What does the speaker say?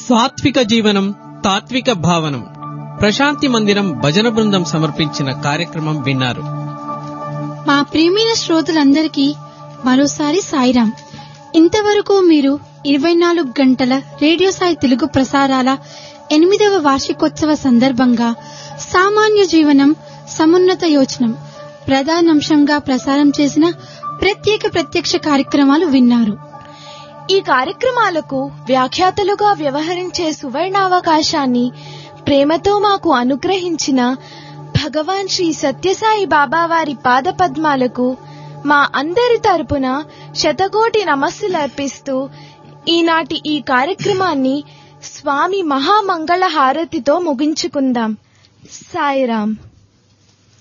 సాత్విక జీవనం తాత్విక భావనం ప్రశాంతి మందిరం భజన బృందం సమర్పించిన కార్యక్రమం విన్నారు మా ప్రియమైన శ్రోతలందరికీ మరోసారి సాయిరాం ఇంతవరకు మీరు ఇరవై నాలుగు గంటల రేడియో సాయి తెలుగు ప్రసారాల ఎనిమిదవ వార్షికోత్సవ సందర్భంగా సామాన్య జీవనం సమున్నత యోచనం ప్రధానాంశంగా ప్రసారం చేసిన ప్రత్యేక ప్రత్యక్ష కార్యక్రమాలు విన్నారు ఈ కార్యక్రమాలకు వ్యాఖ్యాతలుగా వ్యవహరించే సువర్ణావకాశాన్ని ప్రేమతో మాకు అనుగ్రహించిన భగవాన్ శ్రీ సత్యసాయి బాబా వారి పాదపద్మాలకు మా అందరి తరపున శతకోటి నమస్సులర్పిస్తూ ఈనాటి ఈ కార్యక్రమాన్ని స్వామి మహామంగళ హారతితో ముగించుకుందాం సాయిరాం